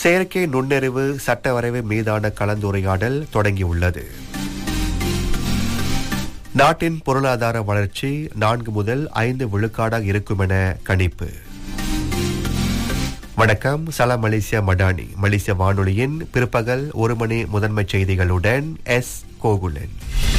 செயற்கை நுண்ணறிவு சட்ட வரைவு மீதான கலந்துரையாடல் தொடங்கியுள்ளது நாட்டின் பொருளாதார வளர்ச்சி நான்கு முதல் ஐந்து விழுக்காடாக இருக்கும் என கணிப்பு வணக்கம் சலாம் மலேசியா மடானி மலேசிய வானொலியின் பிற்பகல் ஒரு மணி முதன்மை செய்திகளுடன் எஸ் கோகுலன்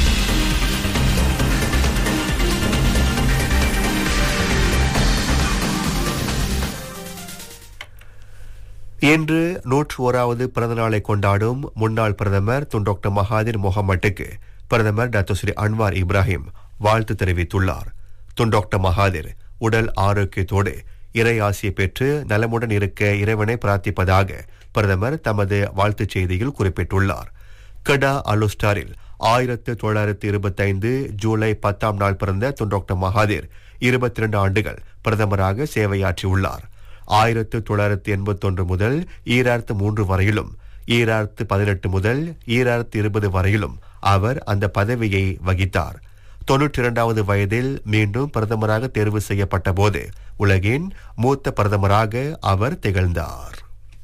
இன்று நூற்று ஓராவது பிறந்தநாளை கொண்டாடும் முன்னாள் பிரதமர் துன் டாக்டர் மகாதிர் முகமட்டுக்கு பிரதமர் டாக்டர் ஸ்ரீ அன்வார் இப்ராஹிம் வாழ்த்து தெரிவித்துள்ளார் துன் டாக்டர் மகாதிர் உடல் ஆரோக்கியத்தோடு இறை ஆசியை பெற்று நலமுடன் இருக்க இறைவனை பிரார்த்திப்பதாக பிரதமர் தமது வாழ்த்துச் செய்தியில் குறிப்பிட்டுள்ளார் கடா அலுஸ்டாரில் ஆயிரத்து தொள்ளாயிரத்து இருபத்தைந்து ஜூலை பத்தாம் நாள் பிறந்த துன் டாக்டர் மகாதிர் இருபத்தி இரண்டு ஆண்டுகள் பிரதமராக சேவையாற்றியுள்ளார் ஆயிரத்து தொள்ளாயிரத்து எண்பத்தொன்று முதல் ஈராயிரத்து மூன்று வரையிலும் ஈராயிரத்து பதினெட்டு முதல் ஈராயிரத்து இருபது வரையிலும் அவர் அந்த பதவியை வகித்தார் தொன்னூற்றி இரண்டாவது வயதில் மீண்டும் பிரதமராக தேர்வு செய்யப்பட்ட போது உலகின் மூத்த பிரதமராக அவர் திகழ்ந்தார்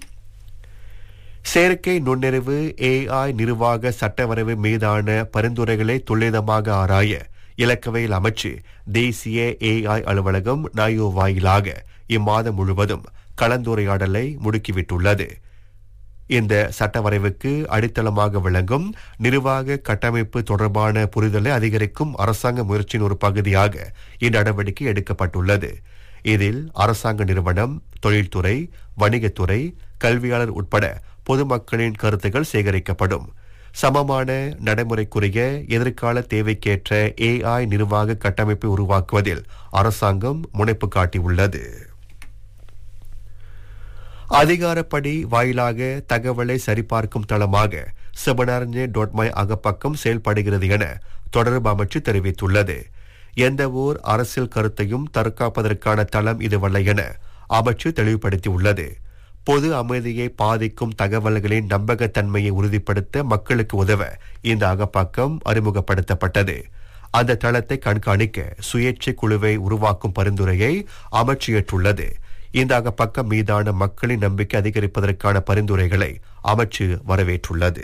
செயற்கை நுண்ணறிவு ஏஐ நிர்வாக சட்டவரைவு மீதான பரிந்துரைகளை துல்லியமாக ஆராய இலக்கவையில் அமைச்சு தேசிய ஏஐ அலுவலகம் நாயோ வாயிலாக இம்மாதம் முழுவதும் கலந்துரையாடலை முடுக்கிவிட்டுள்ளது இந்த சட்ட வரைவுக்கு அடித்தளமாக விளங்கும் நிர்வாக கட்டமைப்பு தொடர்பான புரிதலை அதிகரிக்கும் அரசாங்க முயற்சியின் ஒரு பகுதியாக இந்நடவடிக்கை எடுக்கப்பட்டுள்ளது இதில் அரசாங்க நிறுவனம் தொழில்துறை வணிகத்துறை கல்வியாளர் உட்பட பொதுமக்களின் கருத்துக்கள் சேகரிக்கப்படும் சமமான நடைமுறைக்குரிய எதிர்கால தேவைக்கேற்ற ஏஐ நிர்வாக கட்டமைப்பை உருவாக்குவதில் அரசாங்கம் முனைப்பு காட்டியுள்ளது அதிகாரப்படி வாயிலாக தகவலை சரிபார்க்கும் தளமாக செபனார்ஜே டோட்மாய் அகப்பக்கம் செயல்படுகிறது என தொடர்பு அமைச்சு தெரிவித்துள்ளது எந்த ஓர் அரசியல் கருத்தையும் தற்காப்பதற்கான தளம் இதுவல்ல என அமைச்சு தெளிவுபடுத்தியுள்ளது பொது அமைதியை பாதிக்கும் தகவல்களின் நம்பகத்தன்மையை உறுதிப்படுத்த மக்களுக்கு உதவ இந்த அகப்பாக்கம் அறிமுகப்படுத்தப்பட்டது அந்த தளத்தை கண்காணிக்க சுயேட்சை குழுவை உருவாக்கும் பரிந்துரையை அமைச்சு ஏற்றுள்ளது இந்த அகப்பக்கம் மீதான மக்களின் நம்பிக்கை அதிகரிப்பதற்கான பரிந்துரைகளை அமைச்சு வரவேற்றுள்ளது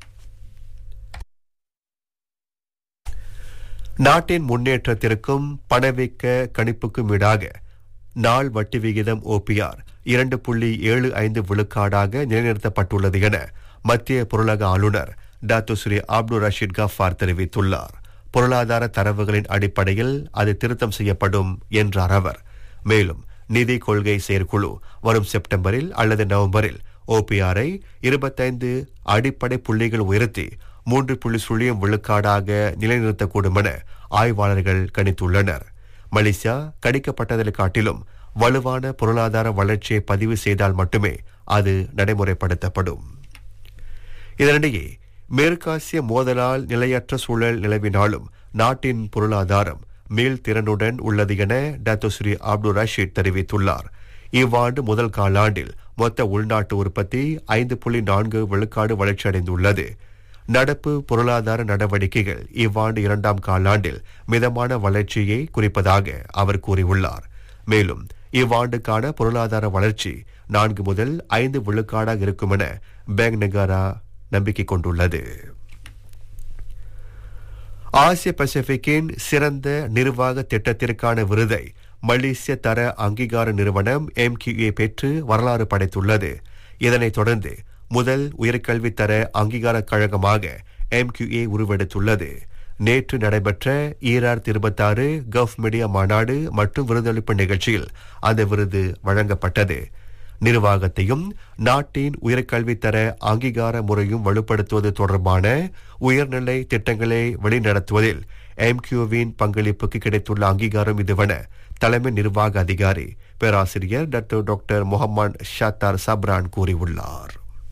நாட்டின் முன்னேற்றத்திற்கும் பணவீக்க கணிப்புக்கும் ஈடாக நாள் வட்டி விகிதம் ஓபிஆர் இரண்டு புள்ளி ஏழு ஐந்து விழுக்காடாக நிலைநிறுத்தப்பட்டுள்ளது என மத்திய பொருளக ஆளுநர் டாக்டர் ஸ்ரீ அப்துல் ரஷீத் கஃபார் தெரிவித்துள்ளார் பொருளாதார தரவுகளின் அடிப்படையில் அது திருத்தம் செய்யப்படும் என்றார் அவர் மேலும் நிதி கொள்கை செயற்குழு வரும் செப்டம்பரில் அல்லது நவம்பரில் ஓபிஆரை இருபத்தைந்து அடிப்படை புள்ளிகள் உயர்த்தி மூன்று புள்ளி சுழியம் விழுக்காடாக நிலைநிறுத்தக்கூடும் என ஆய்வாளர்கள் கணித்துள்ளனர் மலேசியா கணிக்கப்பட்டதை காட்டிலும் வலுவான பொருளாதார வளர்ச்சியை பதிவு செய்தால் மட்டுமே அது நடைமுறைப்படுத்தப்படும் இதனிடையே மேற்காசிய மோதலால் நிலையற்ற சூழல் நிலவினாலும் நாட்டின் பொருளாதாரம் மேல் திறனுடன் உள்ளது என டாக்டர் ஸ்ரீ அப்துல் ரஷீத் தெரிவித்துள்ளார் இவ்வாண்டு முதல் காலாண்டில் மொத்த உள்நாட்டு உற்பத்தி ஐந்து புள்ளி நான்கு விழுக்காடு வளர்ச்சியடைந்துள்ளது நடப்பு பொருளாதார நடவடிக்கைகள் இவ்வாண்டு இரண்டாம் காலாண்டில் மிதமான வளர்ச்சியை குறிப்பதாக அவர் கூறியுள்ளார் மேலும் இவ்வாண்டுக்கான பொருளாதார வளர்ச்சி நான்கு முதல் ஐந்து விழுக்காடாக இருக்கும் என பேங்க் நெகாரா நம்பிக்கை கொண்டுள்ளது ஆசிய பசிபிக்கின் சிறந்த நிர்வாக திட்டத்திற்கான விருதை மலேசிய தர அங்கீகார நிறுவனம் எம்கியூஏ பெற்று வரலாறு படைத்துள்ளது இதனைத் தொடர்ந்து முதல் உயர்கல்வி தர அங்கீகார கழகமாக எம்கியூஏ உருவெடுத்துள்ளது நேற்று நடைபெற்ற ஈராயிரத்தி இருபத்தாறு கஃப் மீடியா மாநாடு மற்றும் விருதளிப்பு நிகழ்ச்சியில் அந்த விருது வழங்கப்பட்டது நிர்வாகத்தையும் நாட்டின் உயர்கல்வி தர அங்கீகார முறையும் வலுப்படுத்துவது தொடர்பான உயர்நிலை திட்டங்களை வழிநடத்துவதில் எம்கியூவின் பங்களிப்புக்கு கிடைத்துள்ள அங்கீகாரம் இதுவென தலைமை நிர்வாக அதிகாரி பேராசிரியர் doctor doctor Mohamed Shattar Sabran கூறியுள்ளார்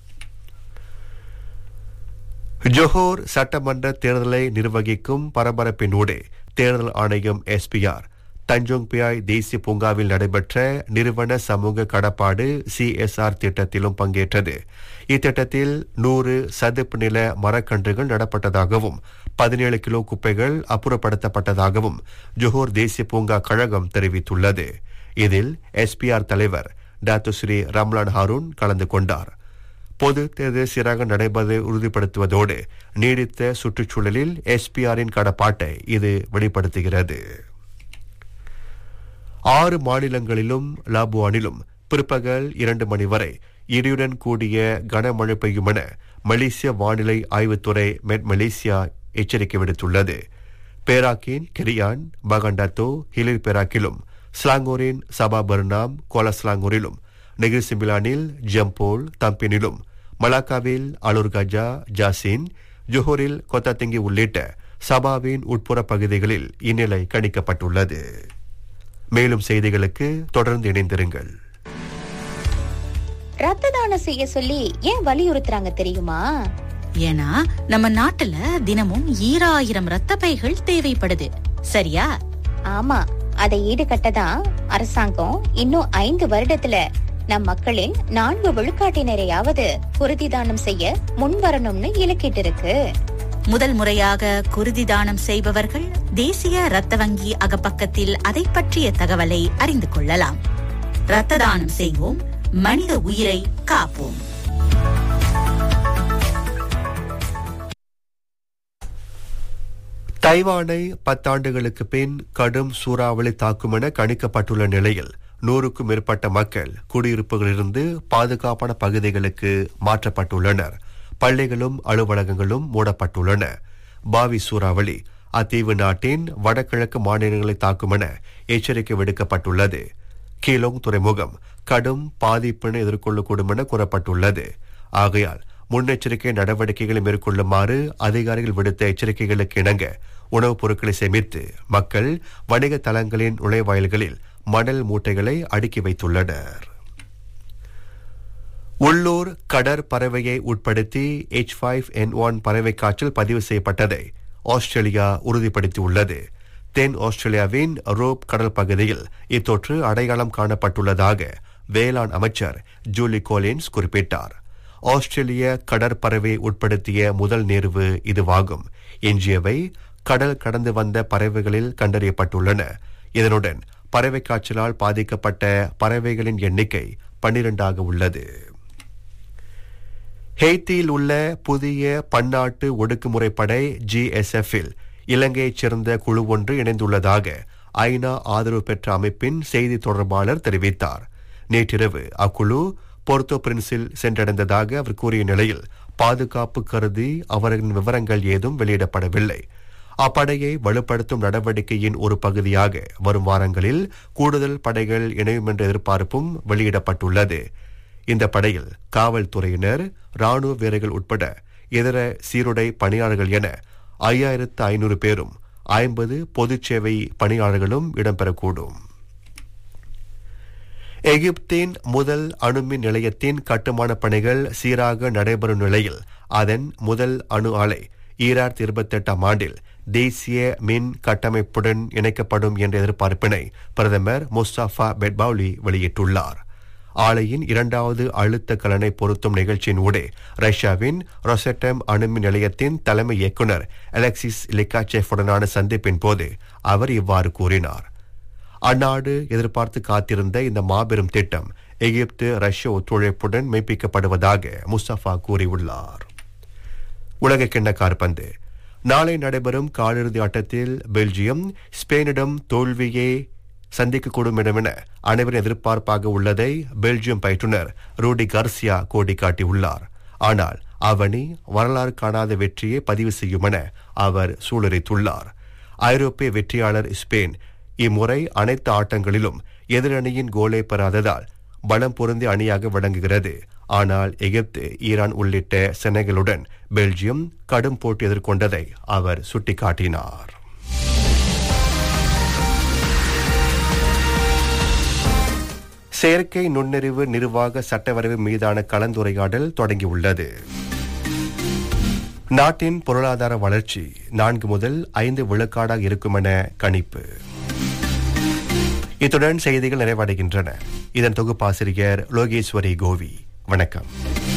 ஜோஹோர் சட்டமன்ற தேர்தலை நிர்வகிக்கும் பரபரப்பினூடே தேர்தல் ஆணையம் எஸ்பிஆர் தஞ்சோங் பியாய் தேசிய பூங்காவில் நடைபெற்ற நிறுவன சமூக கடப்பாடு சிஎஸ்ஆர் திட்டத்திலும் பங்கேற்றது இத்திட்டத்தில் நூறு சதுப்பு நில மரக்கன்றுகள் நடப்பட்டதாகவும் பதினேழு கிலோ குப்பைகள் அப்புறப்படுத்தப்பட்டதாகவும் ஜோஹோர் தேசிய பூங்கா கழகம் தெரிவித்துள்ளது இதில் எஸ்பிஆர் தலைவர் டாக்டர் ஸ்ரீ ரம்லான் ஹாரூன் கலந்து கொண்டார் பொது தேர்தல் சீராக நடைபெறுவதை உறுதிப்படுத்துவதோடு நீடித்த சுற்றுச்சூழலில் எஸ்பிஆரின் கடப்பாட்டை இது வெளிப்படுத்துகிறது ஆறு மாநிலங்களிலும் லாபுவானிலும் பிற்பகல் இரண்டு மணி வரை இடியுடன் கூடிய கனமழை பெய்யும் என மலேசிய வானிலை ஆய்வுத்துறை மெட் மலேசியா எச்சரிக்கை விடுத்துள்ளது பேராக்கின் கெரியான் பகண்டாத்தோ ஹிலில் பேராக்கிலும் ஸ்லாங்கூரின் சபா பர்னாம் கோலஸ்லாங்கூரிலும் நெகிர் சிம்பிலானில் ஜம்போல் தம்பினிலும் மலாக்காவில் அலூர் கஜா ஜாசின் ஜோஹரில் கொத்தத்திங்கி உள்ளிட்ட சபாவின் உட்புற பகுதிகளில் இந்நிலை கணிக்கப்பட்டுள்ளது மேலும் செய்திகளுக்கு தொடர்ந்து இணைந்திருங்கள் ரத்த தானம் செய்ய சொல்லி ஏன் வலியுறுத்துறாங்க தெரியுமா ஏன்னா நம்ம நாட்டுல தினமும் ஈராயிரம் ரத்த பைகள் தேவைப்படுது சரியா ஆமா அதை ஈடுகட்டதான் அரசாங்கம் இன்னும் ஐந்து வருடத்துல நம் மக்களின் நான்கு விழுக்காட்டினரையாவது குருதி தானம் செய்ய முன்வரணும்னு இலக்கிட்டு இருக்கு முதல் முறையாக குருதி தானம் செய்பவர்கள் தேசிய ரத்த வங்கி அகப்பக்கத்தில் அதை பற்றிய தகவலை அறிந்து கொள்ளலாம் ரத்த தானம் செய்வோம் மனித உயிரை காப்போம் தைவானை பத்தாண்டுகளுக்கு பின் கடும் சூறாவளி தாக்கும் என கணிக்கப்பட்டுள்ள நிலையில் நூறுக்கும் மேற்பட்ட மக்கள் குடியிருப்புகளிலிருந்து பாதுகாப்பான பகுதிகளுக்கு மாற்றப்பட்டுள்ளனர் பள்ளிகளும் அலுவலகங்களும் மூடப்பட்டுள்ளன பாவி சூறாவளி அத்தீவு நாட்டின் வடகிழக்கு மாநிலங்களை தாக்கும் என எச்சரிக்கை விடுக்கப்பட்டுள்ளது கீலோங் துறைமுகம் கடும் பாதிப்பினை எதிர்கொள்ளக்கூடும் என கூறப்பட்டுள்ளது ஆகையால் முன்னெச்சரிக்கை நடவடிக்கைகளை மேற்கொள்ளுமாறு அதிகாரிகள் விடுத்த எச்சரிக்கைகளுக்கு இணங்க உணவுப் பொருட்களை சேமித்து மக்கள் வணிக தளங்களின் நுழைவாயில்களில் மணல் மூட்டைகளை அடுக்கி வைத்துள்ளனர் உள்ளூர் கடற் பறவையை உட்படுத்தி எச் ஃபைவ் என் ஒன் பறவை காய்ச்சல் பதிவு செய்யப்பட்டதை ஆஸ்திரேலியா உறுதிப்படுத்தியுள்ளது தென் ஆஸ்திரேலியாவின் ரோப் கடல் பகுதியில் இத்தொற்று அடையாளம் காணப்பட்டுள்ளதாக வேளாண் அமைச்சர் ஜூலி கோலின்ஸ் குறிப்பிட்டார் ஆஸ்திரேலிய கடற்பறவை உட்படுத்திய முதல் நேர்வு இதுவாகும் எஞ்சியவை கடல் கடந்து வந்த பறவைகளில் கண்டறியப்பட்டுள்ளன இதனுடன் பறவை காய்ச்சலால் பாதிக்கப்பட்ட பறவைகளின் எண்ணிக்கை பன்னிரண்டாக உள்ளது ஹெய்த்தியில் உள்ள புதிய பன்னாட்டு ஒடுக்குமுறை படை ஜிஎஸ்எஃப்பில் இலங்கையைச் சேர்ந்த குழு ஒன்று இணைந்துள்ளதாக ஐநா ஆதரவு பெற்ற அமைப்பின் செய்தி தொடர்பாளர் தெரிவித்தார் நேற்றிரவு அக்குழு போர்த்தோ பிரின்ஸில் சென்றடைந்ததாக அவர் கூறிய நிலையில் பாதுகாப்பு கருதி அவர்களின் விவரங்கள் ஏதும் வெளியிடப்படவில்லை அப்படையை வலுப்படுத்தும் நடவடிக்கையின் ஒரு பகுதியாக வரும் வாரங்களில் கூடுதல் படைகள் இணையும் என்ற எதிர்பார்ப்பும் வெளியிடப்பட்டுள்ளது இந்த படையில் காவல்துறையினர் ராணுவ வீரர்கள் உட்பட இதர சீருடை பணியாளர்கள் என ஐயாயிரத்து ஐநூறு பேரும் ஐம்பது பொதுச் சேவை பணியாளர்களும் இடம்பெறக்கூடும் எகிப்தின் முதல் அணுமின் நிலையத்தின் கட்டுமான பணிகள் சீராக நடைபெறும் நிலையில் அதன் முதல் அணு ஆலை ஈராயிரத்தி இருபத்தி எட்டாம் ஆண்டில் தேசிய மின் கட்டமைப்புடன் இணைக்கப்படும் என்ற எதிர்பார்ப்பினை பிரதமர் முஸ்தாஃபா பெட்பவுலி வெளியிட்டுள்ளார் ஆலையின் இரண்டாவது அழுத்த கலனை பொருத்தும் நிகழ்ச்சியின் ஊடே ரஷ்யாவின் ரொசெட்டம் அணுமின் நிலையத்தின் தலைமை இயக்குநர் அலெக்சிஸ் லிகாச்செஃபுடனான சந்திப்பின் போது அவர் இவ்வாறு கூறினார் அந்நாடு எதிர்பார்த்து காத்திருந்த இந்த மாபெரும் திட்டம் எகிப்து ரஷ்ய ஒத்துழைப்புடன் மெய்ப்பிக்கப்படுவதாக முஸ்தபா கூறியுள்ளார் உலக கிண்ண காற்பந்து நாளை நடைபெறும் காலிறுதி ஆட்டத்தில் பெல்ஜியம் ஸ்பெயினிடம் தோல்வியே சந்திக்கக்கூடும் இடமென அனைவரின் எதிர்பார்ப்பாக உள்ளதை பெல்ஜியம் பயிற்றுனர் ரூடி கார்சியா கோடி காட்டியுள்ளார் ஆனால் அவனி வரலாறு காணாத வெற்றியை பதிவு செய்யும் என அவர் சூளுரைத்துள்ளார் ஐரோப்பிய வெற்றியாளர் ஸ்பெயின் இம்முறை அனைத்து ஆட்டங்களிலும் எதிரணியின் கோலை பெறாததால் பலம் பொருந்திய அணியாக விளங்குகிறது ஆனால் எகிப்து ஈரான் உள்ளிட்ட செனகலுடன் பெல்ஜியம் கடும் போட்டி எதிர்கொண்டதை அவர் சுட்டிக்காட்டினார் செயற்கை நுண்ணறிவு நிர்வாக சட்டவரைவு மீதான கலந்துரையாடல் தொடங்கியுள்ளது நாட்டின் பொருளாதார வளர்ச்சி நான்கு முதல் ஐந்து விழுக்காடாக இருக்கும் என கணிப்பு இத்துடன் செய்திகள் நிறைவடைகின்றன இதன் தொகுப்பாசிரியர் லோகேஸ்வரி கோவி வணக்கம்